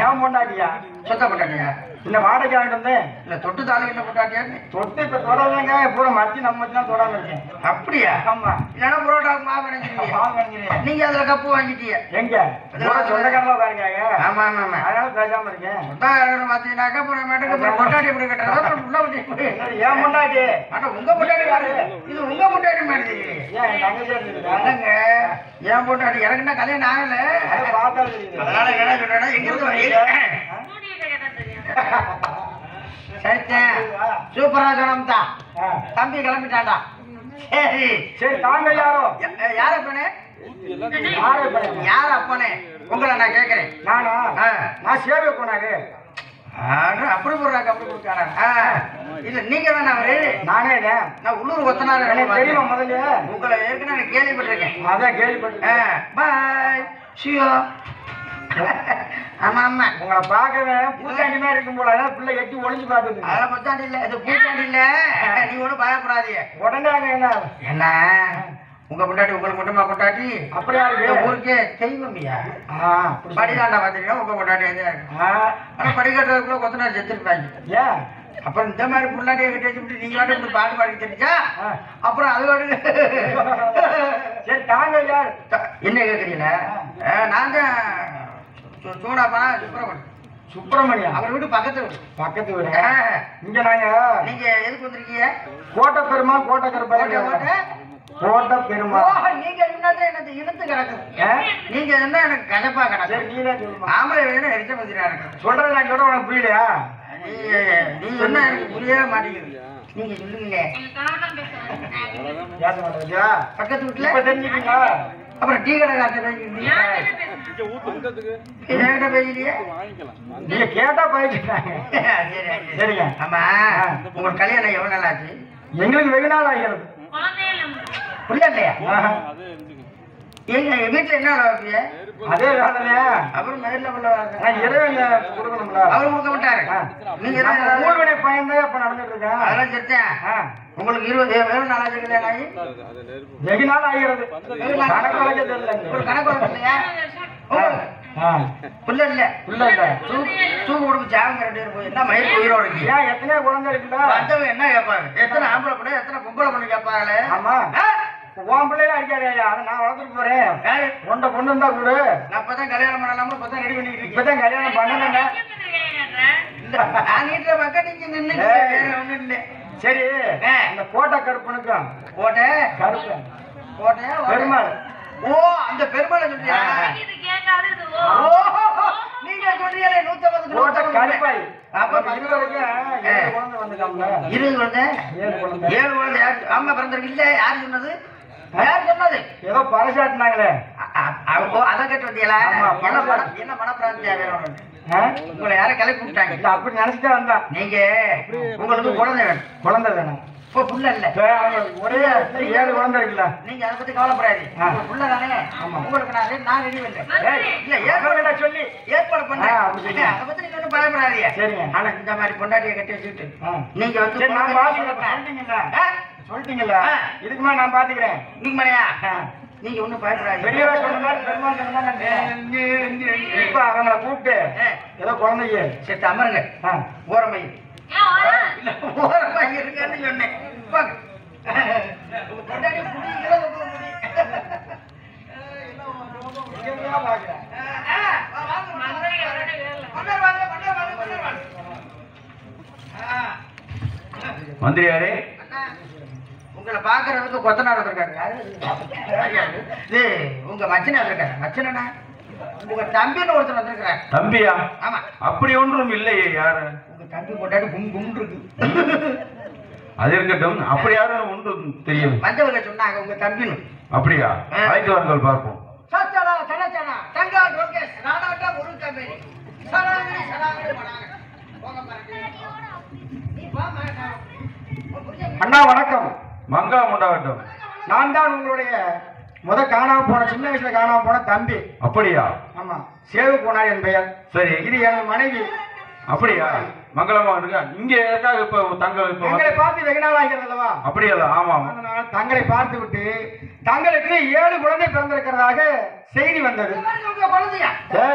ஏன் பொண்டாட்டியா சொத்த பொண்டாட்டியா இந்த வாடகை வாங்கிட்டு வந்தேன் இல்ல தொட்டு தாலி என்ன பொண்டாட்டியான்னு தொட்டு இப்ப தொடர்ந்தாங்க பூரா மத்தி நம்ம தான் தொடாம இருக்கேன் அப்படியா ஆமா இல்லைன்னா புரோட்டாவுக்கு மாவு நினைக்கிறீங்க பாவம் நினைக்கிறேன். நீங்க அதுல கப்பு வாங்கிட்டீங்க எங்க பூரா சொந்தக்காரங்களா பாருங்க ஆமா ஆமா ஆமா அதனால பேசாம இருக்கேன் சொந்தக்காரர் பாத்தீங்கன்னாக்கா அப்புறம் மேட்டுக்கு அப்புறம் பொண்டாட்டி எப்படி கட்டுறதா அப்புறம் உள்ள வந்து ஏன் பொண்டாட்டி ஆனா உங்க பொண்டாட்டி யாரு இது உங்க பொண்டாட்டி மாதிரி ஏன் என் தங்கச்சி இருந்துருக்கா என்னங்க ஏன் பொண்டாட்டி எனக்கு என்ன கல்யாணம் ஆகல அதை பார்த்தா தெரியுது அதனால என்ன சொல்றேன்னா எங்க இருந்து வரீங்க சரித்தேன் சூப்பரா சொன்னோம் தான் ஆ. தம்பி கிளம்பிட்டான்டா சரி சரி தாங்க யாரோ யா- யார் அப்பனே யாரு பையன்? யார் அப்பனே உங்களை நான் கேட்கறேன் நானா ஆ. நான் சேவை போனாரு ஆனா, அப்படி போடுறாங்க அப்படி கொடுக்காரா இல்ல நீங்க தானே அவரு நானே தான் நான் உள்ளூர் கொத்தனார் எனக்கு தெரியுமா முதல்ல உங்களை ஏற்கனவே நான் கேள்விப்பட்டிருக்கேன் அதான் கேள்விப்பட்டேன் பாய் சியோ ஆமா ஆமா உங்களை பார்க்கவே பூச்சாண்டி மாதிரி இருக்கும் போல அதான் பிள்ளை எட்டி ஒளிஞ்சு பார்த்துட்டு அதெல்லாம் பச்சாண்டி இல்ல இது பூச்சாண்டி இல்ல நீ ஒண்ணும் பயப்படாதீங்க உடனே அங்க என்ன என்ன உங்க பொண்டாட்டி உங்களுக்கு மட்டுமா பொண்டாட்டி அப்படியா இந்த இருக்கு ஊருக்கே தெய்வமியா ஆ, அப்படி சொல்லு. படிதாண்டா பாத்தீங்கன்னா உங்க பொண்டாட்டி எதா இருக்கு ஆ, ஆனா படிக்கட்டுறதுக்குள்ள கொத்தனார் செத்துருப்பாங்க ஏன் அப்புறம் இந்த மாதிரி பொண்டாட்டியை கட்டி வச்சுட்டு நீங்க வாட்டு இப்படி பாட்டு பாடி தெரிஞ்சா ஆ. அப்புறம் அது வாட்டு சரி தாங்க யார் என்ன கேக்குறீங்களா நான் தான் சு- சூடாப்பா சுப்பிரமணியம் சுப்பிரமணியம் அவர் வீட்டு பக்கத்து வீடு பக்கத்து வீடு ஆ. இங்க நாங்க நீங்க எதுக்கு வந்திருக்கீங்க கோட்டை பெருமா கோட்டை கோட்டை, கருப்பா கோட்டை? கோட்டை பெருமா ஓ, நீங்க என்னது எனக்கு இழுத்து கிடக்குது ஆ? நீங்க என்ன எனக்கு கசப்பா சரி கிடக்கு நீனே சொல்லுமா ஆம்பளை வேணும் எரிச்ச மந்திரா இருக்கு சொல்றது நான் சொல்ற உனக்கு புரியலையா நீ நீ சொன்னா எனக்கு புரியவே மாட்டேங்குது நீங்க சொல்லுங்களே பேச மாட்டேங்கியா பக்கத்து வீட்டுல இப்ப தெரிஞ்சுக்கீங்களா அப்புறம் டீ கடை காசு பேசிக்கிட்டீங்க என்கிட்ட பேசிட்டீங்க நீங்க கேட்டா பயிற்சிட்டாங்க சரி, சரி. சரிங்க. ஆமா உங்களுக்கு கல்யாணம் எவ்வளவு நாள் ஆச்சு எங்களுக்கு வெகு நாள் ஆகிறது புரியல இல்லையா ஆஹா. எங்க வீட்டுல என்ன வேலை வைப்பீங்க அதே வேலையா அப்புறம் மேல உள்ள நான் இறைவங்க கொடுக்கணும்ல அவர் கொடுக்க மாட்டாரு ஆ. நீங்க நம்ம என்ன ஊழ்வினை பயன்தான் இப்ப நடந்துட்டு இருக்கேன் அதெல்லாம் செத்தேன் ஆ. உங்களுக்கு இருபது எவ்வளவு நாள் ஆச்சு கல்யாணம் ஆகி வெகு நாள் ஆகிறது வெகு நாள். கணக்கு வழக்கே ஒரு தெரியல கணக்கு வழக்கு இல்லையா உங்களுக்கு ஆ. புள்ள இல்ல புள்ள இல்ல. தூக்கு தூக்கு கொடுத்து ஜாகம் ரெண்டு பேரும் போய் என்ன மயிர் உயிரோட இருக்கீங்க ஏன் எத்தனையோ குழந்தை இருக்குல்ல வந்தவங்க என்ன கேட்பாங்க எத்தனை ஆம்பளை பொண்ணு எத்தனை பொம்பளை பொண்ணு கேட்பாங்களே ஆமா ஆ? உன் பிள்ளைல அடிக்காதே அதை நான் வளர்த்துட்டு போறேன் யாரு? உண்ட பொண்ணு இருந்தா கொடு நான் இப்பதான் கல்யாணம் பண்ணலாம்னு இப்பதான் ரெடி பண்ணிட்டு இருக்கேன் இப்பதான் கல்யாணம் பண்ணணுங்க இல்ல, நான் நீட்டுற பக்கம் நீங்க நின்னு ஏய். வேற ஒண்ணும் இல்ல சரி ஆ. இந்த கோட்டை கருப்பனுக்கும் போட்ட கருப்பு போட்டேன் பெருமாள் ஓ அந்த பெருமாளை சொல்றியா ஆ. ஓ நீங்க சொல்றீங்களே நூத்தம்பது கோட்டை கருப்பாய் அப்ப அப்ப இது வரைக்கும் ஏழு குழந்தை வந்துட்டாங்களா இருபது குழந்தை ஏழு குழந்தை ஏழு குழந்தை யார் ஆமா பிறந்திருக்கு இல்ல யார் சொன்னது யார் சொன்னது ஏதோ பறைசாட்டினாங்களே அ- அ- அ- ஓ, அதை கேட்டு வந்தீங்களா ஆமா, என்ன பணம் மன என்ன மனப்பிராந்தியா வேணும் உனக்கு? ஆ? உங்களை யாரும் கிளப்பி விட்டாங்க இல்ல அப்படி நினைச்சிட்டே வந்தான் நீங்க உங்களுக்கு குழந்தை வேணும் குழந்தை வேணும் இப்போ புள்ள இல்ல இப்ப அவங்க ஒரே இடத்துல ஏழு குழந்தை இருக்குல்ல நீங்க அதை பத்தி கவலைப்படாதீங்க ஆ. உங்க புள்ள தானே ஆமா. உங்களுக்கு நான் ரெடி- நான் ரெடி பண்ணேன் ஏய், இல்ல ஏற்பாடு அவங்ககிட்ட சொல்லி ஏற்பாடு பண்ணேன் ஆ, அப்படி சொல்லுங்க. அதை பத்தி நீங்க ஒன்றும் பயப்படாதீங்க சரிங்க. ஆனா இந்த மாதிரி பொண்டாட்டியை கட்டி வச்சுக்கிட்டு ஆ. நீங்க வந்து சரி நான் குழந்தை பாத்துக்கிறேன் சொல்லிட்டீங்கல்ல ஆ? சொல்லிட்டீங்கல்ல ஆ. இதுக்கு மேல நான் பாத்துக்கிறேன் நீங்க மனையா ஆ. நீங்க ஒன்றும் பயப்படாதீங்க பெரியவா சொன்ன மாதிரி பெருமாள் சொன்ன மாதிரி நான் இப்ப அவங்கள கூப்பிட்டு ஆ. ஏதோ குழந்தைய சரி அமருங்க ஆ. ஓரமை இல்ல ஓரமா இருங்கன்னு சொன்னேன் வாங்க. உங்க பொண்டாட்டி புடிக்கல, உங்க புடி. இங்கேயா பாக்குறேன். ஆ, ஆ, வாங்க, வாங்க. மன்னர் வாங்க, மன்னர் வாங்க, மன்னர் வாங்க. ஆ, மந்திரியாரே அண்ணா, உங்களை பாக்குறதுக்கு கொத்தனார் வந்திருக்காரு யாரு? இது உங்க மச்சனை வந்திருக்காரு மச்சனா உங்க தம்பின்னு ஒருத்தர் வந்திருக்கிறார் தம்பியா ஆமா அப்படி ஒன்றும் இல்லையே யாரு உங்க தம்பி கொண்டாடி கும் கும் இருக்கு அது இருக்கட்டும் அப்படி யாரும் ஒன்றும் தெரியும் வந்தவங்க சொன்னாங்க உங்க தம்பின்னு அப்படியா ஆ. அழைத்து வாருங்கள் பார்ப்போம் சச்சடா சனச்சனா தங்கா லோகேஷ் நானாட்டா முரு கம்பெனி சனாங்கடி சனாங்கடி மனாங்க போங்க பாருங்க நீ வா மாட்டா அண்ணா வணக்கம் மங்கா உண்டாகட்டும் நான் தான் உங்களுடைய முத காணாம போன சின்ன வயசுல காணாம போன தம்பி அப்படியா ஆமா சேவு போனார் என் பெயர் சரி இது எனது மனைவி அப்படியா மங்களமா இருக்கா இங்க எதுக்காக இப்ப தங்க இப்ப தங்களை வந்து- பார்த்து வெகு நாள் ஆகிறது அல்லவா அப்படியல்ல ஆமா அதனால் தங்களை பார்த்து விட்டு தங்களுக்கு ஏழு குழந்தை பிறந்திருக்கிறதாக செய்தி வந்தது உங்க குழந்தையா ஏய்,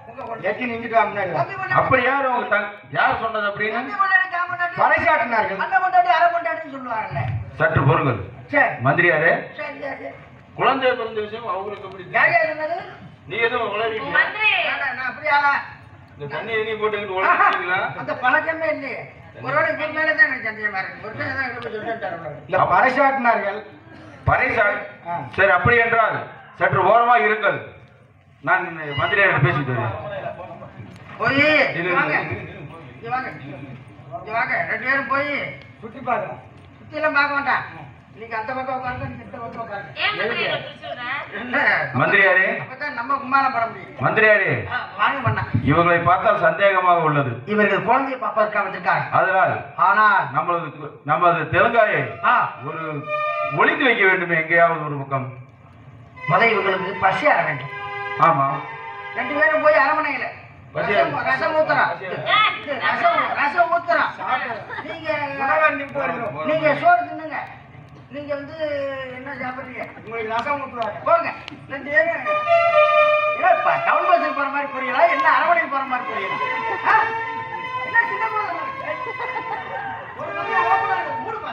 உங்க பொண்ணு. எட்டி நின்றுட்டு வா முன்னாடி வா. தம்பி பொண்டாட்டி- அப்படி யார் உங்க தங்- யார் சொன்னது அப்படின்னு தம்பி பொண்டாட்டி, தான் பொண்டாட்டி, பறைசாட்டினார்கள் அண்ணன் பொண்டாட்டி, அரை பொண்டாட்டின்னு சொல்லுவாங்கல்ல. சற்று பொருங்கள் சரி, மந்திரியாரே சரி, சரி. குழந்தை பிறந்த விஷயம் அவங்களுக்கு எப்படி யார் யார் சொன்னது? நீ எதுவும் உளறீங்களா மந்திரி நான் நான் அப்படியா இந்த தண்ணி எண்ணி போட்டுக்கிட்டு உளறீங்களா அந்த பழக்கமே இல்லையே ஒருவேளை இவர் மேலே தான் எனக்கு சந்தேகமா இருக்கு ஒருத்தர் தான் எனக்கு சொல்லிட்டு தரணும் இல்ல பறைசாட்டினார்கள் பறைசால் ஆ. சரி அப்படி என்றால் சற்று ஓரமாக இருங்கள் நான் மந்திரியாரிடம் பேசிட்டு வரேன் போய் இரு, இங்க வாங்க இரு, இரு. இங்க வாங்க இங்க வாங்க ரெண்டு பேரும் போய் சுற்றி பார்க்கலாம் சுத்தி எல்லாம் பார்க்க வேண்டாம் நீங்க அந்த பக்கம் உட்காருங்க நீங்க இந்த பக்கம் உட்காருங்க ஏன் மந்திரி இதை பிடிச்சு விடுற? என்ன மந்திரியாரே அப்பதான் நம்ம கும்மாளம் பட முடியும் மந்திரியாரே ஆ, வாங்க பண்ணா இவர்களை பார்த்தால் சந்தேகமாக உள்ளது இவர்கள் குழந்தையை பாப்பதற்காக வந்திருக்காங்க அதனால் ஆனால் நம்மளது கு- நமது தெலுங்காயை ஆ ஒரு ஒளித்து வைக்க வேண்டுமே எங்கேயாவது ஒரு பக்கம் முத இவங்களுக்கு பசி ஆற வேண்டும் ஆமா ரெண்டு பேரும் போய் அரமனையில பசி ரசம் ஆறு. ரசம் ஊத்துறான் ஏய், இது ரசம் ரசம் ஊத்துறான் நீங்க நீங்க சோறு தின்னுங்க நீங்க வந்து என்ன சாப்பிடுறீங்க உங்களுக்கு ரசம் ஊற்றுவாங்க போங்க ரெண்டு பேரும் ஏப்பா டவுன் பஸ்ஸுக்கு போற மாதிரி புரியல என்ன அரவணைக்கு போற மாதிரி புரியல ஆ? என்ன சின்ன குழந்தை மாதிரி? ஒரு கம்மியா open ஆ இருக்கு, மூடுப்பா.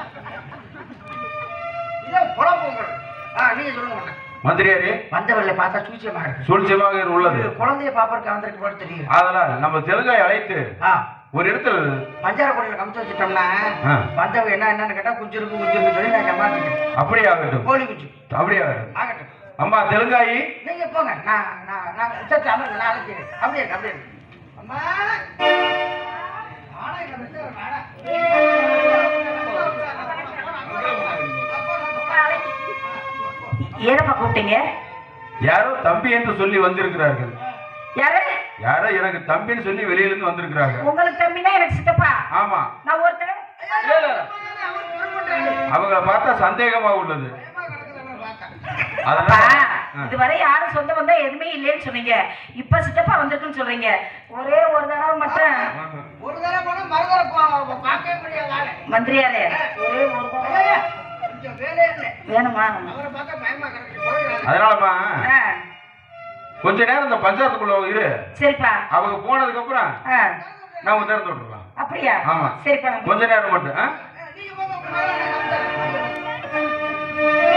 இதே குழப்பங்கள் ஆ நீங்க சொல்லுங்க அண்ணா. மந்திரியாரே வந்தவர்களை பார்த்தா சூச்சியமாக இருக்கு சூழ்ச்சியமாக உள்ளது இது குழந்தைய பாப்பறதுக்கு வந்திருக்கு போல தெரியும் அதனால் நம்ம தெலுங்காயை அழைத்து ஆ ஒரு இடத்தில் பஞ்சார கோட்டையில கமிச்சு வச்சுட்டோம்னா ஆ. வந்தவங்க என்ன என்னன்னு கேட்டா குஞ்சு இருக்கு குஞ்சு இருக்கு சொல்லி நான் சமாளிக்கிறேன் அப்படியே ஆகட்டும் கோழி குஞ்சு அப்படியே ஆகட்டும் ஆகட்டும் அம்மா தெலுங்காயி நீங்க போங்க நான் நான் நான் சற்று அமருங்க நான் அழைக்கிறேன் அப்படியே இருக்கு அப்படியே இருக்கு அம்மா வாடா, இங்க வந்து வாடா. ஏனப்பா கூப்பிட்டீங்க யாரோ தம்பி என்று சொல்லி வந்திருக்கிறார்கள் யாரு யாரோ எனக்கு தம்பின்னு சொல்லி வெளியிலிருந்து வந்திருக்கிறாங்க உங்களுக்கு தம்பினா எனக்கு சித்தப்பா ஆமா நான் ஒருத்தர் அவர் சொல்லுறாரு. அவங்கள பார்த்தா சந்தேகமா உள்ளது பயமா கிடக்குது பார்த்தா. அதனால அப்பா ஆ. இதுவரை யாரும் சொந்த பந்தா எதுவுமே இல்லைன்னு சொன்னீங்க இப்ப சித்தப்பா வந்திருக்குன்னு சொல்றீங்க ஒரே ஒரு தடவை மட்டும் ஆஹா. ஒரு தடவை போனா மறு தடவை பா- பார்க்கவே முடியாது ஆளை. மந்திரியாரே ஒரே ஒரு தடவை ஐயா, கொஞ்சம் வேலையே இல்லை வேணுமா அவரை பார்த்தா பயமா கிடக்கு போயிடாது அதனாலமா ஆ, கொஞ்ச நேரம் இந்த பஞ்சாயத்துக்குள்ள இரு சரிப்பா அவங்க போனதுக்கு அப்புறம் ஆ, நாம திறந்து விட்டுறலாம் அப்படியா ஆமா. சரிப்பா நான் கொஞ்ச நேரம் மட்டும் ஆ? நீங்க போங்க உங்க மேல நான் வந்துடுறேன்.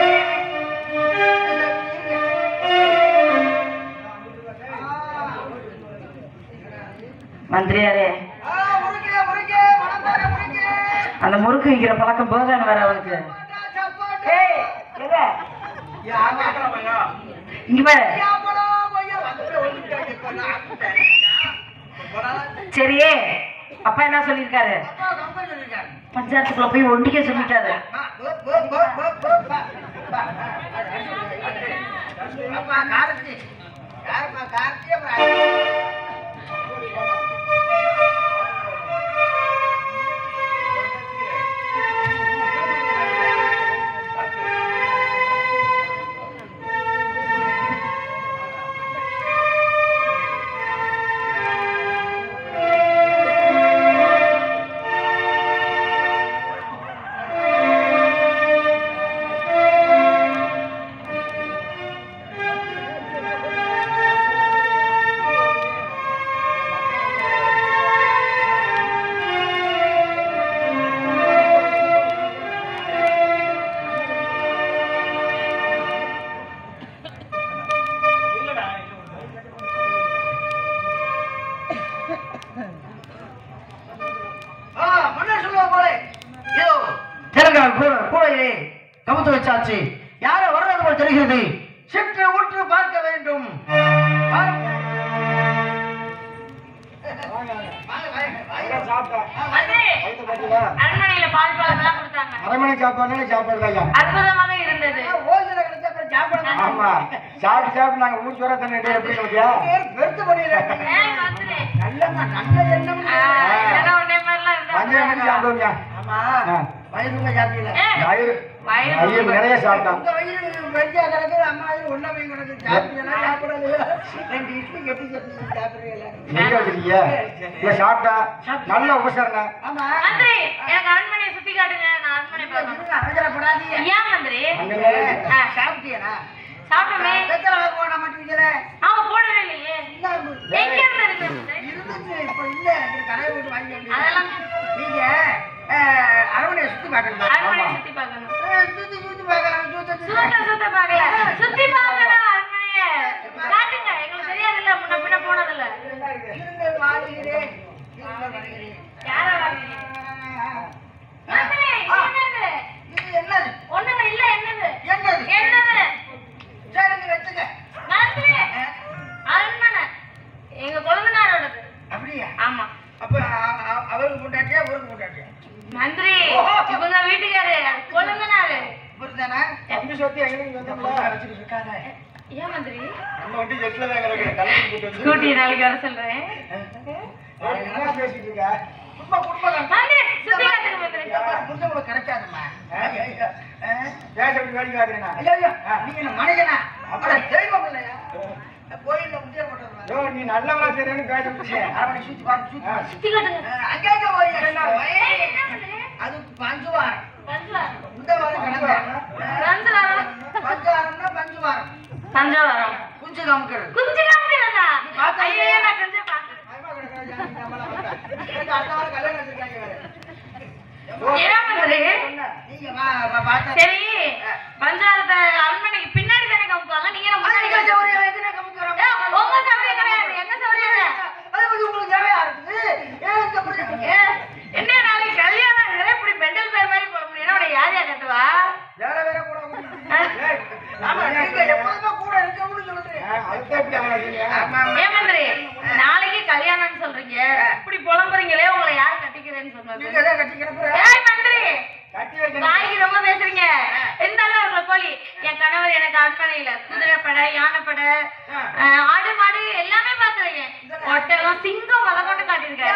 மந்திரியாரே ஆ, முறுக்கு, முறுக்கு, மணப்பாறை முறுக்கு. அந்த முறுக்கு விற்கிற பழக்கம் போதான வேற அவனுக்கு சப்பாட்டா, சப்பாட்டா. ஏய் எங்க யாமாடா, இங்க பாரு யாமாடா, பையா. வந்து வந்துட்டாங்க, இப்ப நான் ஆக்கிட்டேன். போடா. சரி அப்பா என்ன சொல்லியிருக்காரு அப்பா, கம்பெனி சொல்லிருக்காரு. பஞ்சாயத்துக்குள்ள போய் ஒண்டிக்க சொல்லிட்டாரு ஆ, போ, போ, போ, போ, போ, பா. பா. அப்பா, கார்த்தி. யாருப்பா, கார்த்தி, அப்புறம் ஆ, முன்னர் சொல்லுவா போலே. இதோ, தெலுங்கானா கூட- கூடையிலே கமுத்து வச்சாச்சு யாரோ வர்றது போல் தெரிகிறது சிற்று ஊற்று பார்க்க வேண்டும் பாருங்க. வாங்க, வாங்க, வாங்க. சாப்பிட்டேன் ஆ, வாங்க. வயிற்று பார்த்தீங்களா அரண்மனையில பால் பழம் எல்லாம் கொடுத்தாங்க அரைமணி சாப்பாடு சாப்பாடு ஐயா அற்புதமாக இருந்தது ஆ, ஓசில கிடைச்சா அப்புறம் சாப்பிடணும். ஆமா சாப்பிட்டு சாப்பிட்டு நாங்க ஊர் சோற தண்ணி எப்படி சொல்லியா பேர் பெருத்து பண்ணிடுறேன். ஏய், மந்திரி. நல்லம்மா, நல்ல எண்ணம். ஆ, இதெல்லாம் உன்னை மாதிரிலாம் இருந்தா அஞ்சு மணிக்கு சாப்பிடுவோம்யா ஆமா, ஆ. வயிறுங்க சாப்பிடல. ஏய், வயிறு வயிறு வயிறு நிறைய சாப்பிட்டான் உங்க வயிறு வெறியா கிடக்குது, அம்மா வயிறு ஒண்ணா போய் கிடக்குது. சாப்பிட்டீங்களா, சாப்பிடலையா? ரெண்டு இட்லி கட்டி கட்டி சாப்பிடுறீங்களா? எங்க வச்சிருக்கீங்க இல்ல சாப்பிட்டா நல்ல உபசரணை ஆமா. மந்திரி எனக்கு அரண்மனையை சுத்தி காட்டுங்க நான் அரண்மனை பார்க்கணும் இருங்க, அவசரப்படாதீங்க. ஏன் மந்திரி அங்கே ஆ, சாப்பிட்டியாடா? சாப்பிட்டோமே வெத்தலை வாக்கு போட மாட்டேங்கிறே. அவங்க போடவே இல்லையே இந்தாம்பு. எங்க இருந்து சொத்து எங்களுக்கு வந்தோம்ல வச்சுட்டு இருக்காங்க ஏன் மந்திரி நம்ம வண்டி ஜெட்ல தான் கிடக்கு கலந்து போட்டு வந்து ஸ்கூட்டி நாளைக்கு வர சொல்றேன் ஏய், என்ன பேசிட்டு இருக்க சும்மா குடும்பம் மந்திரி சுத்தி காட்டுங்க மந்திரி புரிஞ்சவங்களை கிடைக்காதும்மா பேச விட்டு வேடி காட்டுறேன் ஐயோ ஐயோ நீங்க என்ன மனிதனா அப்புறம் தெய்வம் இல்லையா கோயில்ல முட்டிய போட்டது ஐயோ நீ நல்லவனா தெரியும்னு பேச விட்டுருக்கேன் அரவணை சுத்தி பாருங்க சுத்தி பாருங்க. சுத்தி காட்டுங்க அஹ், அங்கங்க போய் ஏய், என்ன மந்திரி அது பஞ்சுவாரம் பஞ்சுவாரம் இந்த வாரம் கிடந்த பஞ்சுவாரம் பஞ்சாரம்னா பஞ்சுவாரம் பஞ்சுவாரம் குஞ்சு காமிக்கிறது குஞ்சு காமிக்கிறதா பார்த்தா ஐயோ நான் குஞ்சு பார்த்தேன் பயமா கிடக்குறா, ஜாதி நம்மளாம் வந்தா. எனக்கு அடுத்த வாரம் கல்யாணம் வச்சிருக்காங்க வேற. ஏன் மந்திரி நீங்க வா, வா, பார்த்தா- சரி பஞ்சாரத்தை அரண்மனைக்கு பின்னாடி தானே காமிப்பாங்க நீங்க என்ன முன்னாடி அதுக்கு சௌரியம் எதுனா காமிக்கிறோம்? ஏய், உங்க சௌரியம் கிடையாது எங்க சௌரியம் அது வந்து உங்களுக்கு தேவையா இருக்குது ஏன் இந்த புரியுது? ஏய், என்ன நாளைக்கு கல்யாணம் ஆகுது, இப்படி மெண்டல் பேர் மாதிரி போட முடியும் உடைய யார் யார் கட்டுவா வேற வேற கூட உங்களுக்கு. ஆமா, நீங்க எப்போதுமே கூட இருக்கணும்னு சொல்றேன். அதுதான் இப்படி அவனை ஆமா, ஆமா. ஏன் மந்திரி நாளைக்கு கல்யாணம்னு சொல்றீங்க இப்படி புலம்புறீங்களே உங்களை யார் கட்டிக்கிறேன்னு சொன்னது நீங்க தான் கட்டிக்கிறப்ப ஏய் மந்திரி கட்டி வைக்கணும் வாய்க்கு ரொம்ப பேசுறீங்க எந்த அளவு உங்களை கோழி என் கணவர் எனக்கு அரண்மனையில குதிரை படை யானை படை அஹ், ஆடு மாடு எல்லாமே பார்த்துருக்கேன் ஒட்டகம் சிங்கம் வள கொண்டு காட்டியிருக்காரு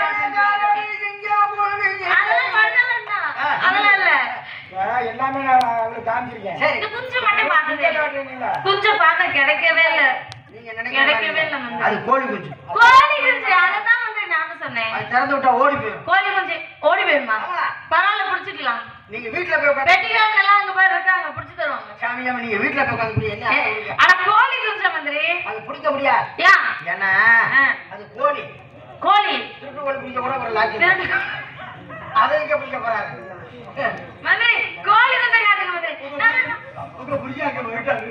அதெல்லாம் பண்ணலாம் தான் அதெல்லாம் இல்ல ஆ, எல்லாமே நான் அவளுக்கு காமிச்சிருக்கேன் சரி இந்த குஞ்சு மட்டும் பார்த்ததே இல்ல. காட்டுறீங்களா? குஞ்சு பார்க்க கிடைக்கவே இல்ல நீங்க கிடைக்கவே நினைக்கிறீங்க இல்ல மந்திரி. அது கோழி குஞ்சு கோழி குஞ்சு அதைத்தான் வந்து நானும் சொன்னேன் அது திறந்து விட்டா ஓடி போயிடும் கோழி குஞ்சு ஓடி போயிருமா ஆமா. பரவாயில்ல பிடிச்சிக்கலாம் நீங்க வீட்டுல போய் உட்காந்து வெட்டிக்காரங்க எல்லாம் அங்க போய் இருக்காங்க பிடிச்சு தருவாங்க சாமியாம நீங்க வீட்டுல போய் உட்காந்து என்ன ஏ, ஆகுது? அட கோழி குஞ்ச மந்திரி அது பிடிக்க முடியாது ஏன் ஏன்னா ஆ. அது கோழி கோழி திருட்டு கோழி பிடிக்க கூட ஒரு லாக்கி திருட்டு- அதை இங்க பிடிக்க போறாரு மந்திரி கோழி குஞ்ச காட்டுங்க மந்திரி நான் வேணாம். உங்க புரியாங்க போயிட்டாரு.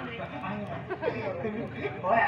போயா.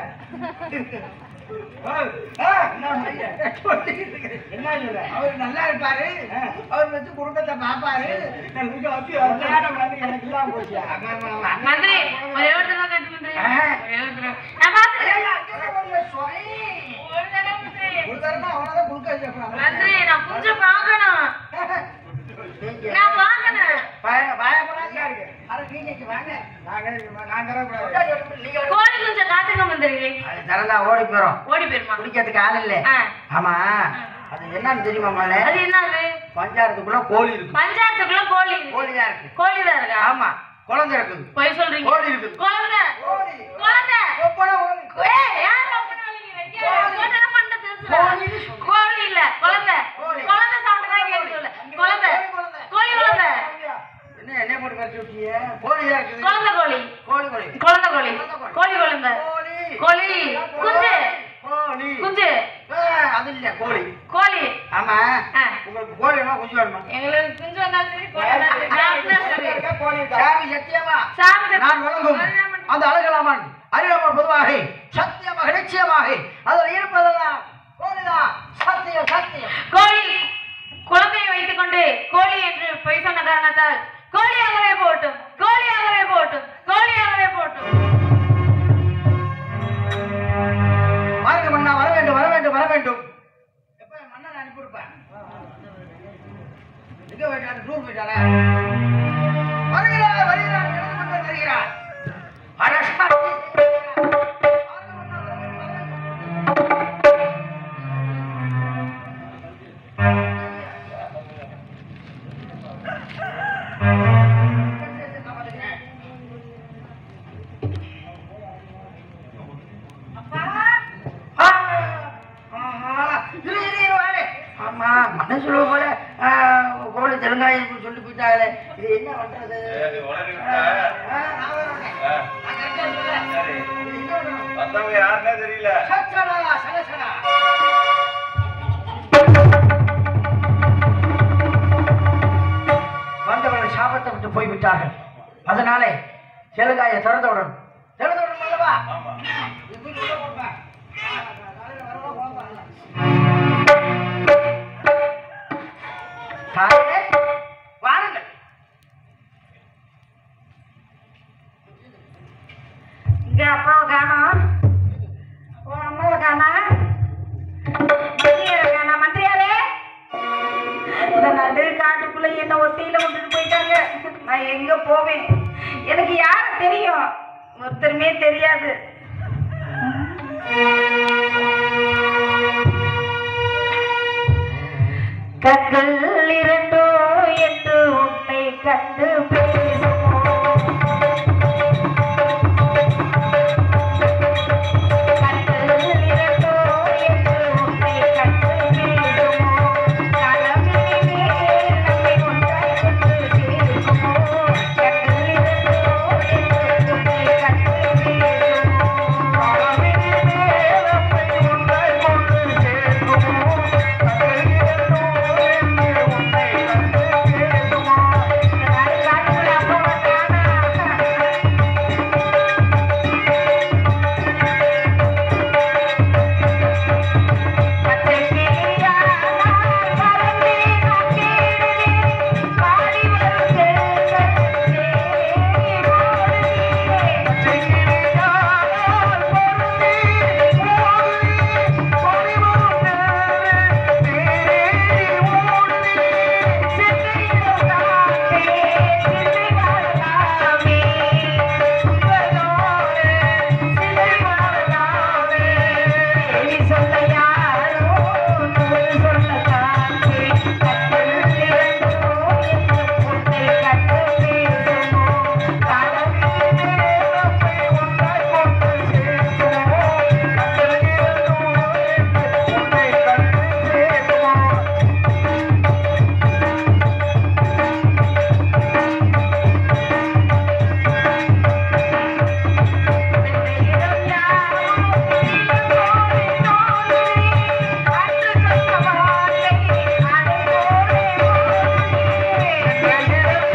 ஆ, என்ன செய்ய? என்ன சொல்ற? அவர் நல்லா இருப்பாரு அவர் வச்சு குடும்பத்தை பாப்பாரு எனக்கு அப்படி அஞ்சாயிரம் வந்து எனக்கு இல்லாம போச்சியா? ஆமா, ஆமா, ஆமா. மந்திரி ஒரே ஒரு தடவை காட்டு மந்திரி ஆஹா. ஒரே ஒரு தடவை நான் பார்த்துக்கிறேன் ஏய், அங்கதான் ஒரு சொய். ஒரு தடவை மந்திரி ஒரு தரமா அவனதான் குடுக்க வச்சிருக்கான். மந்திரி நான் குஞ்சம் பார்க்கணும் நீங்க நான் பார்க்கணும் பய- பயப்படாதீங்க. நல்லா இருக்கு. அட, நீங்க இங்க வாங்க. நாங்க நான் தரக்கூடாது கொண்டாடி வந்து நீங்க வந்து- கோழி குஞ்ச காட்டுங்க மந்திரி அது திறந்தா ஓடி போயிரும் ஓடி போயிருமா குடிக்கிறதுக்கு ஆள் இல்ல ஆ. ஆமா அது என்னன்னு தெரியுமா மேல அது என்னது பஞ்சாயத்துக்குள்ள கோழி இருக்கு பஞ்சாயத்துக்குள்ள கோழி இருக்கு. கோழி தான் இருக்கு கோழி தான் இருக்கா ஆமா குழந்தை இருக்குது பொய் சொல்றீங்க கோழி இருக்குது. குழந்தை கோழி குழந்தை ஒப்பனை கோழி. ஏய், யார் ஒப்பனை வலிங்க வைக்க? கோழி. கோழி பண்ண தெரிஞ்சுல. கோழின்னு சொல்லு. கோழி இல்ல குழந்தை கோழி. குழந்தை sound தான் கேட்குது உள்ள. குழந்தை கோழி குழந்தை. கோழி குழந்தை என்ன என்ன போட்டு கடிச்சு விட்டீங்க கோழி தான் இருக்குது குழந்தை கோழி கோழி கோழி குழந்தை கோழி கோழி குழந்தை கோழி கோழி குஞ்சு கோழி குஞ்சு ஆ, அது இல்ல கோழி கோழி ஆமா ஆ. உங்களுக்கு கோழி வேணுமா குஞ்சு வேணுமா எங்களுக்கு குஞ்சு வந்தாலும் சரி கோழி வந்தாலும் சரி. நான் அப்படிதான் சொல்றேன். கோழி இருக்கா? சாமி சத்தியமா சாமி சத்தியம். நான் வழங்கும் அறியாமல் அந்த அழகலாமன் அறியாமல் பொதுவாக சத்தியமாக நிச்சயமாக அதில் இருப்பதெல்லாம் கோழிதான் சத்தியம் சத்தியம் கோழி குழந்தையை வைத்துக் கொண்டு கோழி என்று பொய் சொன்ன காரணத்தால் கோழியாகவே போட்டும் கோழியாகவே போட்டும் கோழியாகவே போட்டும் வாருங்க மன்னா வர வேண்டும் வர வேண்டும் வர வேண்டும் எப்ப மன்னன் அனுப்பியிருப்பேன் எங்க போயிட்டாரு டூர் போயிட்டாரா வருகிறார் வருகிறார் எழுந்து கொண்டு வருகிறார் அரசாட்சி வாருங்க மன்னா, வர வேண்டும், வர வேண்டும். ஆ, ஆஹா, இரு, இரு, இரு, வாரு. ஆமா மன்ன சொல்லுவ போல ஆ, கோழி தெலுங்காயம் சொல்லி போயிட்டாங்களே இது என்ன பண்றது சரி, உளறி ஆ, விட்ட. ஆ, நான் வரேன். ஆ. நான் correct ஆ சொல்றேன். சரி. இது என்ன பண்ணணும்? வந்தவங்க யாருன்னே தெரியல சச்சடா, சலசடா. வந்தவர்கள் சாபத்தை விட்டு போய்விட்டார்கள் அதனாலே தெலுங்காய திறந்தவுடன் திறந்தவுடன் அல்லவா ஆமா இது உள்ள போடுப்பா. காலையில வரவா போகவா? தாயே, வாருங்கள் இங்க அப்பாவை காணோம் உன் அம்மாவை காணா மந்திரியாரை காணா மந்திரியாரே இந்த நடு காட்டுக்குள்ள என்ன ஒத்தையில விட்டுட்டு போயிட்டாங்க நான் எங்க போவேன் எனக்கு யார் கண்கள் இரண்டோ என்று உன்னை கண்டு பேசுமோ கண்கள் இரண்டோ என்று உன்னை கண்டு பேசுமோ களமினிலே நம்மை ஒன்றாய் கொண்டு சேர்க்குமோ கண்கள் இரண்டோ என்று உன்னை கண்டு பேசுமோ காட்டுக்குள்ள அப்பா வந்தானா பச்சை கிளியானால் பறந்தே நான் தேடுவேன். பாடி வரும் தேங்கள் தேடி ஓடுதே. சிந்தையிலும் காத்தே, சிந்தை வாழலாமே. உங்களோடு சிந்தை வாழலாமே. கேலி சொல்ல யாரோ நூல் சொல்ல காத்தே. கண்கள் இரண்டோ என்று உன்னை கண்டு பேசுமோ. காலமில்லை நம்மை ஒன்றாய் கொண்டு சேர்க்குமோ. கண்கள் இரண்டோ என்று உன்னை கண்டு சேர்க்குமோ. செந்தையிடம் யாரோ இளங்கோலை தோன்றி, அன்று சொன்ன வார்த்தை அலைபோலே ஓடுதே. செந்தையிடம்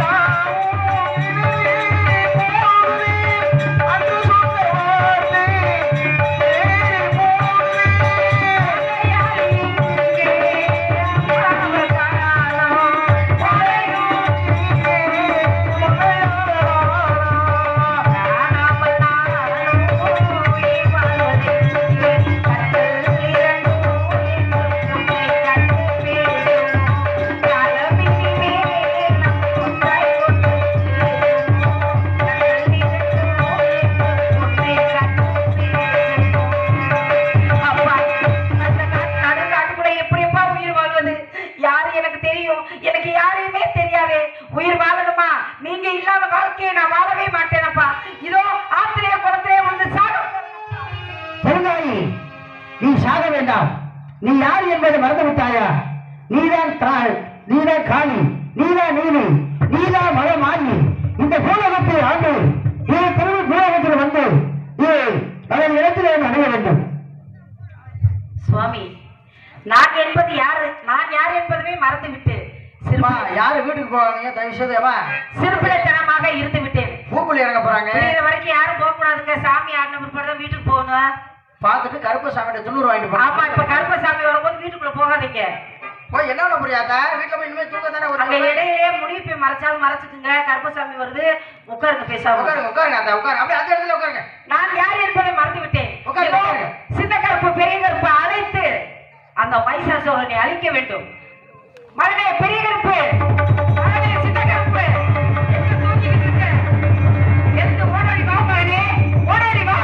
அப்பா, அந்த காட்டு- நடுக்காட்டுக்குள்ள எப்படியப்பா உயிர் வாழ்வது? யாரு எனக்கு தெரியும் எனக்கு யாரையுமே தெரியாது உயிர் வாழணுமா நீங்க இல்லாத வாழ்க்கையை நான் வாழவே மாட்டேனப்பா இதோ ஆத்திரைய குளத்திலே வந்து சாக பெருங்காயி நீ சாக வேண்டாம் நீ யார் என்பதை மறந்து விட்டாயா நீதான் தாய் நீதான் காளி நீதான் நீலி நீதான் மழை மாறி இந்த பூலகத்தை ஆண்டு நீ திரும்பி பூலகத்தில் வந்து நீ அதன் இடத்திலே அடைய வேண்டும் சுவாமி நான் என்பது யாரு நான் யார் என்பதுமே மறந்து விட்டு அம்மா யாரு வீட்டுக்கு போவாங்க தயவு செய்து அம்மா சிறுபிள்ளைத்தனமாக இருந்து விட்டேன் பூக்குழி இறங்க போறாங்க விடிகிற வரைக்கும் யாரும் போக கூடாதுங்க சாமி ஆடின பிற்பாடு தான் வீட்டுக்கு போகணும் பார்த்துட்டு கருப்பு சாமியோட துண்ணூறு வாங்கிட்டு ஆமா இப்ப போறாங்க கருப்பசாமி வரும்போது வீட்டுக்குள்ள போகாதீங்க போய் என்ன பண்ண முடியாதா வீட்டுல போய் இனிமே தூங்க தானே அங்க இடையிலே முடிவு போய் மறைச்சாலும் மறைச்சுக்குங்க கருப்பசாமி வருது உட்காருங்க பேசாம உட்காருங்க உட்காருங்க அத்தா உட்காருங்க அப்படியே அந்த இடத்துல உட்காருங்க நான் யார் என்பதை மறந்து விட்டேன் உட்காருங்க, இதோ உட்காருங்க. சின்ன கருப்பு பெரிய கருப்பு அழைத்து அந்த மைசாசோரனை அழிக்க வேண்டும் மகனே பெரிய கருப்பு மகனே சின்ன கருப்பு எங்க தூங்கிக்கிட்டு இருக்க எந்த ஓடாடி வா மகனே ஓடாடி வா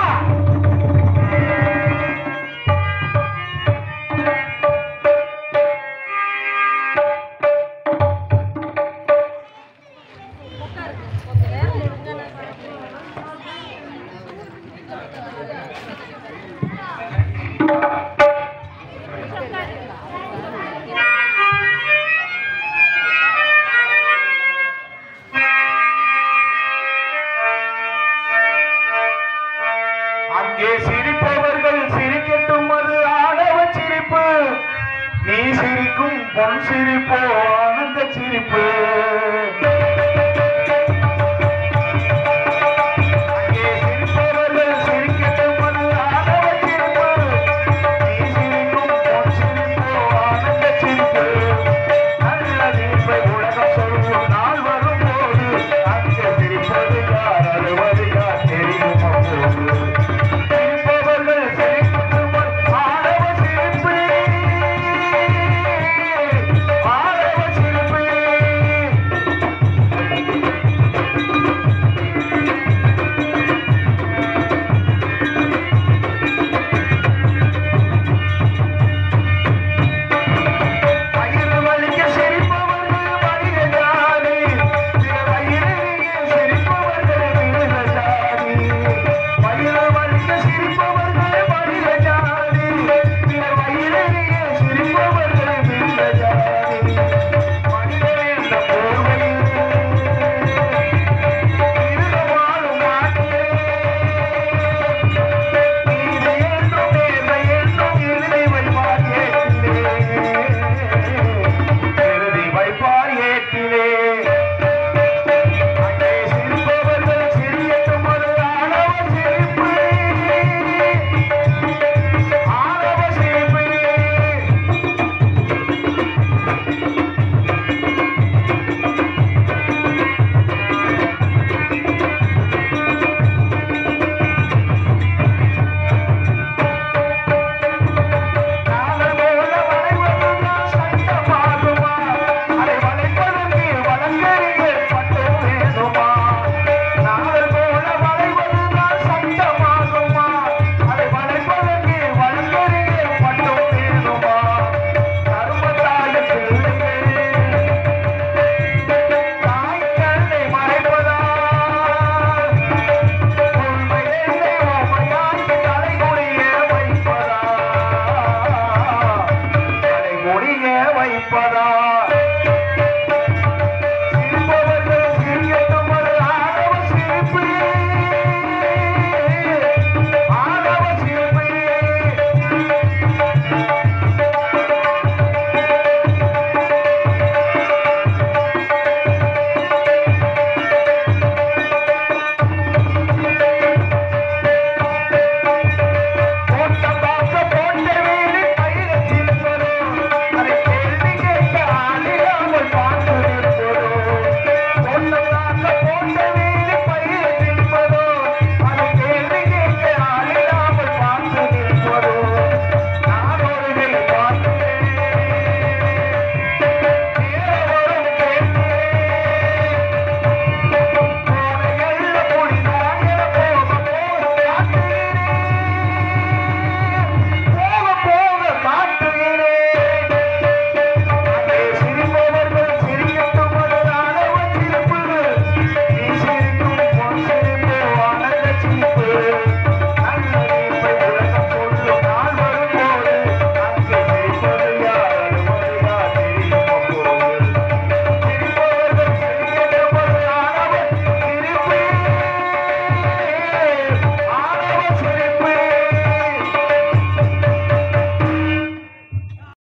அங்கே சிரிப்பவர்கள் சிரிக்கட்டும் அது ஆடவ சிரிப்பு நீ சிரிக்கும் பொன் சிரிப்போ ஆனந்த சிரிப்பு